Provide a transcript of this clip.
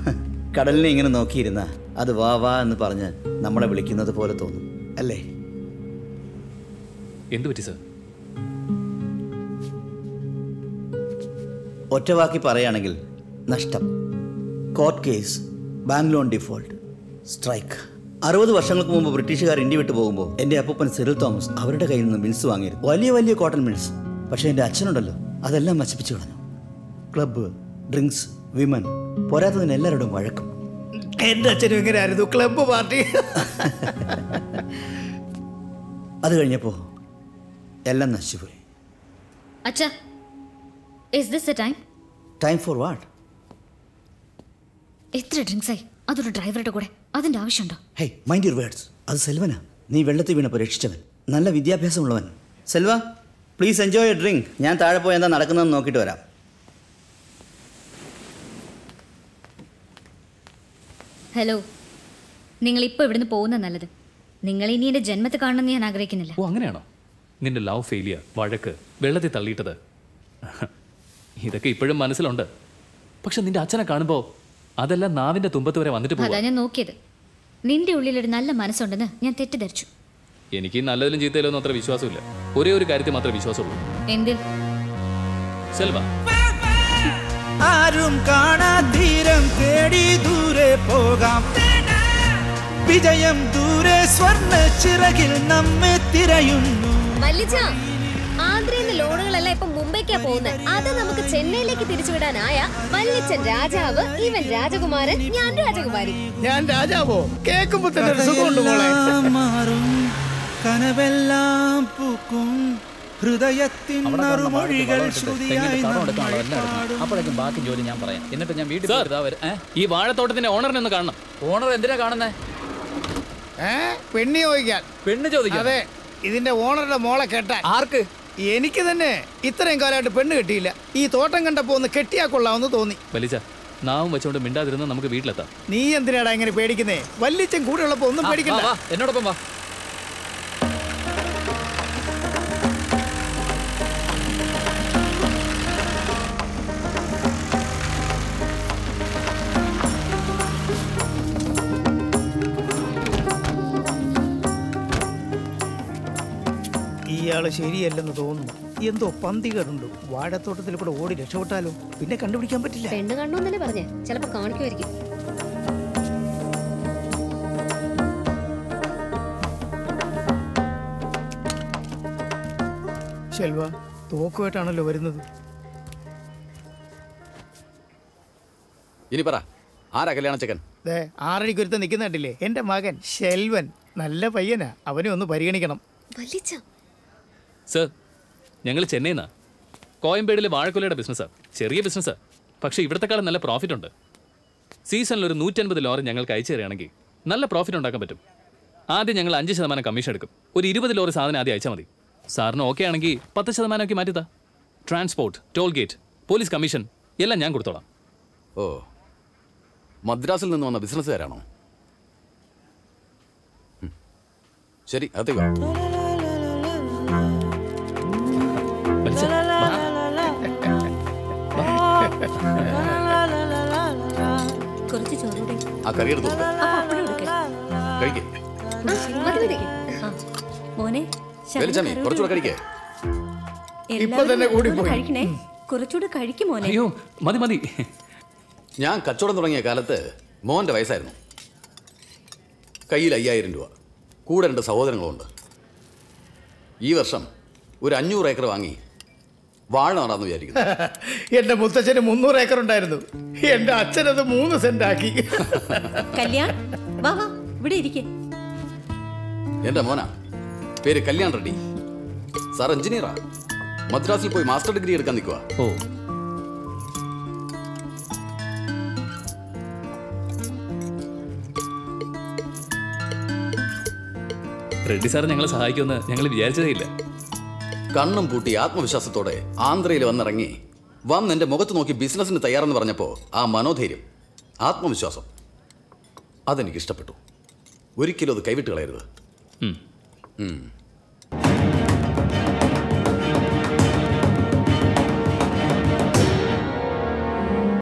കടലിനെ ഇങ്ങനെ നോക്കിയിരുന്ന അത് വാ വാ എന്ന് പറഞ്ഞ് നമ്മളെ വിളിക്കുന്നത് പോലെ തോന്നും അല്ലേ എന്തു പറ്റി സർ ഒറ്റവാക്കി പറയുകയാണെങ്കിൽ നഷ്ടം court case bank loan default strike അറുപത് വർഷങ്ങൾക്ക് മുമ്പ് ബ്രിട്ടീഷുകാർ ഇന്ത്യ വിട്ടു പോകുമ്പോൾ എൻ്റെ അപ്പൂപ്പൻ സിറിൽ തോമസ് അവരുടെ കയ്യിൽ നിന്ന് മിൽസ് വാങ്ങിയിരുന്നു വലിയ വലിയ കോട്ടൺ മിൽസ് പക്ഷേ എൻ്റെ അച്ഛനുണ്ടല്ലോ അതെല്ലാം നശിപ്പിച്ചു കളഞ്ഞു ക്ലബ്ബ് ഡ്രിങ്ക്സ് വിമൻ പോരാത്തതിന് എല്ലാവരോടും വഴക്കും എന്റെ അച്ഛനും എങ്ങനെയായിരുന്നു ക്ലബ്ബ് പാർട്ടി അത് കഴിഞ്ഞപ്പോൾ എല്ലാം നശിച്ചുപോയി അച്ഛാ is this a time time for what എത്ര ഡ്രിങ്ക്സ് ആയി അതൊരു ഡ്രൈവറുടെ കൂടെ അതിന്റെ ആവശ്യമുണ്ടോ ഹേ മൈൻഡ് യുവർ വേർഡ്സ് അത് സെൽവനാ നീ വെള്ളത്തിൽ വീണപ്പോൾ രക്ഷിച്ചവൻ നല്ല വിദ്യാഭ്യാസമുള്ളവൻ Selva please enjoy a drink ഞാൻ താഴെ പോയി എന്താ നടക്കുന്നതെന്ന് നോക്കിയിട്ട് വരാം ഹലോ നിങ്ങൾ ഇപ്പോൾ ഇവിടുന്ന് പോകുന്ന നല്ലത് നിങ്ങൾ ഇനി എൻ്റെ ജന്മത്തെ കാണണമെന്ന് ഞാൻ ആഗ്രഹിക്കുന്നില്ല ഓ അങ്ങനെയാണോ നിന്റെ ലവ് ഫെയിലിയർ വഴക്ക് വെള്ളത്തിൽ തള്ളിയിട്ടത് ഇതൊക്കെ ഇപ്പോഴും മനസ്സിലുണ്ട് പക്ഷെ നിന്റെ അച്ഛനെ കാണുമ്പോൾ അതെല്ലാം നാവിന്റെ തുമ്പത്ത് വരെ വന്നിട്ട് അതാ പോവാ ഞാൻ നോക്കിയത് നിന്റെ ഉള്ളിൽ ഒരു നല്ല മനസ്സുണ്ടെന്ന് ഞാൻ തെറ്റിദ്ധരിച്ചു എനിക്ക് ഈ നല്ലതിലും ചീത്തയിലും ഒന്നും അത്ര വിശ്വാസമില്ല ഒരേ ഒരു കാര്യത്തിൽ മാത്രമേ വിശ്വാസമുള്ളൂ എന്തിൽ സെൽവ ആരും കാണാ തീരം തേടി ദൂരെ പോകാം വിജയം ദൂരെ സ്വർണ്ണ ചിറകിൽ നമ്മെ തിരയുന്നു വല്ലിച്ച ആന്ധ്രയിലെ ലോണുകളെല്ലാം ഇപ്പൊ മുംബൈക്കാ പോകുന്നത് അത് നമുക്ക് ചെന്നൈയിലേക്ക് തിരിച്ചുവിടാനായ വല്ലിച്ചൻ രാജാവ് ഇവൻ രാജകുമാരൻ ഞാൻ രാജകുമാരി ഞാൻ രാജാവോ കേൾക്കുമ്പോ തന്നെ ഒരു സുഖമുണ്ട് മോളെ മാറും കനവെല്ലാം പൂക്കും ഹൃദയത്തിൻ നറുമൊഴികൾ ശ്രുതിയായി അപ്പോഴേക്കും ബാക്കി ജോലി ഞാൻ പറയാം എന്നിട്ട് ഞാൻ വീട്ടിൽ സാർ പോയിട്ട് ഇതാ വരും. ഏ? ഈ വാഴത്തോട്ടത്തിന്റെ ഓണറിനെ ഒന്ന് കാണണം ഓണർ എന്തിനാ കാണുന്നേ ഏ പെണ്ണി ചോദിക്കാൻ പെണ്ണ് ചോദിക്കാം അതെ ഇതിന്റെ ഓണറുടെ മോളെ കെട്ടാൻ ആർക്ക് എനിക്ക് തന്നെ ഇത്രയും കാലമായിട്ട് പെണ്ണ് കിട്ടിയില്ല ഈ തോട്ടം കണ്ടപ്പോ ഒന്ന് കെട്ടിയാ കൊള്ളാമെന്ന് തോന്നി വലിച്ച നാവും വെച്ചോണ്ട് മിണ്ടാതിരുന്ന് നമുക്ക് വീട്ടിലെത്താം നീ എന്തിനാടാ ഇങ്ങനെ പേടിക്കുന്നേ വല്ലിച്ചൻ കൂടെ ഉള്ളപ്പോ ഒന്നും ആ, വാ, പേടിക്കണ്ട വാ, എന്നോടൊപ്പം വാ ഇയാള് ശരിയല്ലെന്ന് തോന്നുന്നു എന്തോ പന്തികേടുണ്ട് വാഴത്തോട്ടത്തിൽ കൂടെ ഓടി രക്ഷപ്പെട്ടാലോ പിന്നെ കണ്ടുപിടിക്കാൻ പറ്റില്ല പെണ്ണ് കണ്ടോന്നല്ലേ പറഞ്ഞേ ചിലപ്പോ കാണിക്കുമായിരിക്കും ശെൽവ തോക്കുമായിട്ടാണല്ലോ വരുന്നത് ഇനി പറ ആരാ കല്യാണ ചെക്കൻ ദേ ആറടിക്കൊരുത്ത നിൽക്കുന്ന കണ്ടില്ലേ എന്റെ മകൻ ശെൽവൻ നല്ല പയ്യനാ അവനെ ഒന്ന് പരിഗണിക്കണം വല്ലിച്ച സർ ഞങ്ങൾ ചെന്നൈന്നാ കോയമ്പേടിലെ വാഴക്കൊലയുടെ ബിസിനസ്സാണ് ചെറിയ ബിസിനസ്സാണ് പക്ഷേ ഇവിടത്തെക്കാളും നല്ല പ്രോഫിറ്റ് ഉണ്ട് സീസണിൽ ഒരു നൂറ്റൻപത് ലോറി ഞങ്ങൾക്ക് അയച്ചു തരികയാണെങ്കിൽ നല്ല പ്രോഫിറ്റ് ഉണ്ടാക്കാൻ പറ്റും ആദ്യം ഞങ്ങൾ അഞ്ച് ശതമാനം കമ്മീഷൻ എടുക്കും ഒരു ഇരുപത് ലോറി സാധനം ആദ്യം അയച്ചാൽ മതി സാറിന് ഓക്കെ ആണെങ്കിൽ പത്ത് ശതമാനമൊക്കെ മാറ്റിത്താ transport toll gate police commission എല്ലാം ഞാൻ കൊടുത്തോളാം ഓ മദ്രാസിൽ നിന്ന് വന്ന ബിസിനസ്സുകാരാണോ ഉം. ശരി അകത്തേക്ക് വാ. വലിച്ച, വാ. കുറച്ച് ചോറൂടെ ആ കറി എടുത്തു കഴിക്കേ മതി മതി മോനെ വെളിച്ചമ്മേ കുറച്ചുകൂടെ കഴിക്കേ ഇപ്പൊ തന്നെ കൂടി പോയി കഴിക്കണേ കുറച്ചുകൂടെ കഴിക്കും മോനെ അയ്യോ മതി മതി ഞാൻ കച്ചവടം തുടങ്ങിയ കാലത്ത് മോൻ്റെ വയസ്സായിരുന്നു കയ്യിൽ അയ്യായിരം രൂപ കൂടെ രണ്ട് സഹോദരങ്ങളുണ്ട് ഈ വർഷം ഒരു അഞ്ഞൂറ് ഏക്കർ വാങ്ങി വാഴ നടാന്ന് വിചാരിക്കുന്നു എന്റെ മുത്തച്ഛന് മുന്നൂറ് ഏക്കർ ഉണ്ടായിരുന്നു എന്റെ അച്ഛനത് മൂന്ന് സെന്റ് ആക്കി കല്യാൺ വാ വാ ഇവിടെ ഇരിക്കേ എൻ്റെ മോനാ പേര് കല്യാൺ റെഡ്ഡി സാർ എഞ്ചിനീയറാ മദ്രാസിൽ പോയി മാസ്റ്റർ ഡിഗ്രി എടുക്കാൻ നിൽക്കുക ഓ റെഡ്ഡി സാർ ഞങ്ങളെ സഹായിക്കുമെന്ന് ഞങ്ങൾ വിചാരിച്ചതേ ഇല്ല കണ്ണും പൂട്ടി ആത്മവിശ്വാസത്തോടെ ആന്ധ്രയിൽ വന്നിറങ്ങി വന്ന് എൻ്റെ മുഖത്ത് നോക്കി ബിസിനസ്സിന് തയ്യാറെന്ന് പറഞ്ഞപ്പോൾ ആ മനോധൈര്യം ആത്മവിശ്വാസം അതെനിക്ക് ഇഷ്ടപ്പെട്ടു ഒരിക്കലും അത് കൈവിട്ട് കളയരുത് ഉം. ഉം.